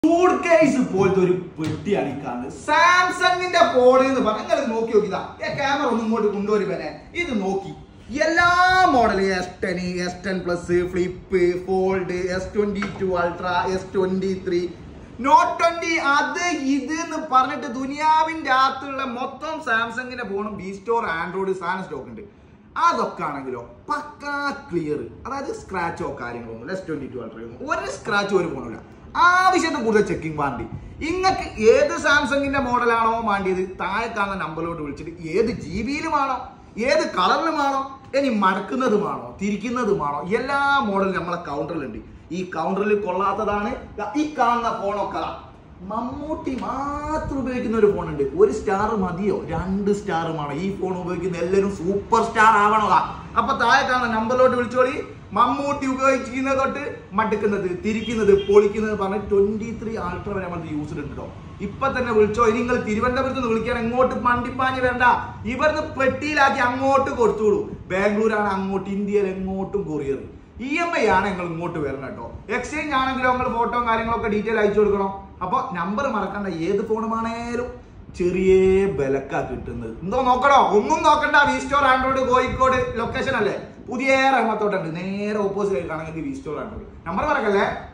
suit case പോലത്തെ ഒരു പെട്ടിയാണ് ഈ കാണുന്നത് സാംസങ്ങിന്റെ ഫോൺ എന്ന് പറഞ്ഞാൽ നിങ്ങൾ നോക്കി നോക്കിയതാ ക്യാമറ ഒന്നും ഇങ്ങോട്ട് കൊണ്ടുവരുവനെ ഇത് നോക്കി എല്ലാ മോഡലും S ten S ten plus flip fold S twenty two ultra S twenty three note twenty അത് ഇത് എന്ന് പറഞ്ഞിട്ട് ദുനിയാവിന്റെ അകത്തുള്ള മൊത്തം സാംസങ്ങിന്റെ ഫോണും ബി സ്റ്റോർ ആൻഡ്രോയിഡ് സാധനം സ്റ്റോക്ക് ഉണ്ട് അതൊക്കെ ആണെങ്കിലോ പക്കാ ക്ലിയർ അതായത് സ്ക്രാച്ചോ കാര്യങ്ങളോ ഒന്നും എസ് ട്വന്റി ടു അൾട്ര ഒരു സ്ക്രാച്ചോ ഒരു ഫോണില്ല ആവശ്യത്തിന് കൂടുതൽ ചെക്കിംഗ് വാണ്ടി ഇങ്ങക്ക് ഏത് സാംസങ്ങിന്റെ മോഡലാണോ വേണ്ടിയത് താഴെ കാണുന്ന നമ്പറിലോട്ട് വിളിച്ചിട്ട് ഏത് ജി ബിയിലുമാണോ ഏത് കളറിലുമാണോ ഇനി മടക്കുന്നതുമാണോ തിരിക്കുന്നതുമാണോ എല്ലാ മോഡലും നമ്മളെ കൗണ്ടറിലുണ്ട് ഈ കൗണ്ടറിൽ കൊള്ളാത്തതാണ് ദാ ഈ കാണുന്ന ഫോണൊക്കെ ദാ മമ്മൂട്ടി മാത്രം ഉപയോഗിക്കുന്ന ഒരു ഫോൺ ഉണ്ട് ഒരു സ്റ്റാർ മതിയോ രണ്ട് സ്റ്റാറുമാണോ ഈ ഫോൺ ഉപയോഗിക്കുന്ന എല്ലാവരും സൂപ്പർ സ്റ്റാർ ആവണോ അപ്പൊ താഴെ കാണുന്ന നമ്പറിലോട്ട് വിളിച്ചോളി മമ്മൂട്ടി ഉപയോഗിക്കുന്നത് തൊട്ട് മടുക്കുന്നത് തിരിക്കുന്നത് പൊളിക്കുന്നത് പറഞ്ഞ് ട്വന്റി ത്രീ ആൾട്ര വരെ നമ്മൾ യൂസ് ചെയ്തിട്ടുണ്ടോ ഇപ്പൊ തന്നെ വിളിച്ചോ ഇനി നിങ്ങൾ തിരുവനന്തപുരത്ത് നിന്ന് വിളിക്കാൻ എങ്ങോട്ട് മണ്ടിപ്പാഞ്ഞ് വേണ്ട ഇവിടുന്ന് പെട്ടിയിലാക്കി അങ്ങോട്ട് കൊടുത്തോളൂ ബാംഗ്ലൂരാണ് അങ്ങോട്ട് ഇന്ത്യയിൽ എങ്ങോട്ടും കൊറിയർ ഇ എം ഐ ആണ് നിങ്ങൾ ഇങ്ങോട്ട് വരണം കേട്ടോ എക്സ്ചേഞ്ച് ആണെങ്കിലും നിങ്ങൾ ഫോട്ടോ കാര്യങ്ങളൊക്കെ ഡീറ്റെയിൽ അയച്ചു കൊടുക്കണം അപ്പൊ നമ്പർ മറക്കണ്ട ഏത് ഫോണുമാണേലും ചെറിയ ബലക്ക കിട്ടുന്നത് എന്തോ നോക്കണോ ഒന്നും നോക്കണ്ട V store android Kozhikode location അല്ലേ പുതിയ റഹ്മത്തോട്ടുണ്ട് നേരെ ഓപ്പോസിറ്റ് ആയിട്ടാണെങ്കിൽ വി സ്റ്റോർ ആൻഡ്രോയിഡ് നമ്പർ മറക്കല്ലേ